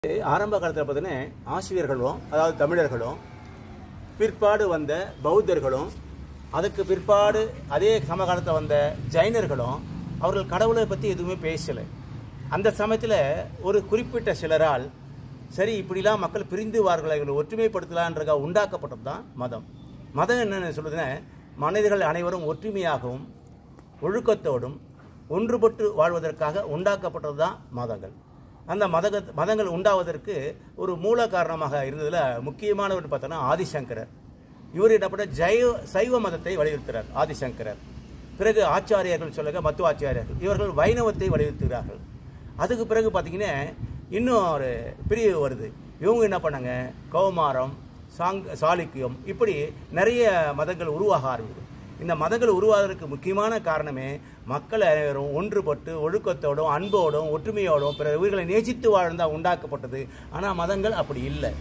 ஆரம்ப காலத்தில் பார்த்தீங்கன்னா ஆசிரியர்களும் அதாவது தமிழர்களும் பிற்பாடு வந்த பௌத்தர்களும் அதுக்கு பிற்பாடு அதே சமகாலத்தில் வந்த ஜைனர்களும் அவர்கள் கடவுளை பற்றி எதுவுமே பேசலை அந்த சமயத்தில் ஒரு குறிப்பிட்ட சிலரால் சரி இப்படிலாம் மக்கள் பிரிந்து வார்களை இவங்களை ஒற்றுமைப்படுத்தலான்றக உண்டாக்கப்பட்டது தான் மதம் மதம் என்னன்னு சொல்லுதுன்னா மனிதர்கள் அனைவரும் ஒற்றுமையாகவும் ஒழுக்கத்தோடும் ஒன்றுபட்டு வாழ்வதற்காக உண்டாக்கப்பட்டது தான் மதங்கள் அந்த மத மதங்கள் உண்டாவதற்கு ஒரு மூல காரணமாக இருந்ததில் முக்கியமானவர் பார்த்தோன்னா ஆதிசங்கரர் இவர் என்னப்பட்ட ஜெய சைவ மதத்தை வலியுறுத்துகிறார் ஆதிசங்கரர் பிறகு ஆச்சாரியர்கள் சொல்லுங்க மத்துவ ஆச்சாரியர்கள் இவர்கள் வைணவத்தை வலியுறுத்துகிறார்கள் அதுக்கு பிறகு பார்த்தீங்கன்னா இன்னும் ஒரு பிரிவு வருது இவங்க என்ன பண்ணாங்க கௌமாரம் சாங் சாளுக்கியம் இப்படி நிறைய மதங்கள் உருவாக ஆரம்பிக்குது இந்த மதங்கள் உருவாவதற்கு முக்கியமான காரணமே மக்கள் அனைவரும் ஒன்றுபட்டு ஒழுக்கத்தோடும் அன்போடும் ஒற்றுமையோடும் பிற உயிர்களை நேசித்து வாழ்ந்தால் உண்டாக்கப்பட்டது ஆனால் மதங்கள் அப்படி இல்லை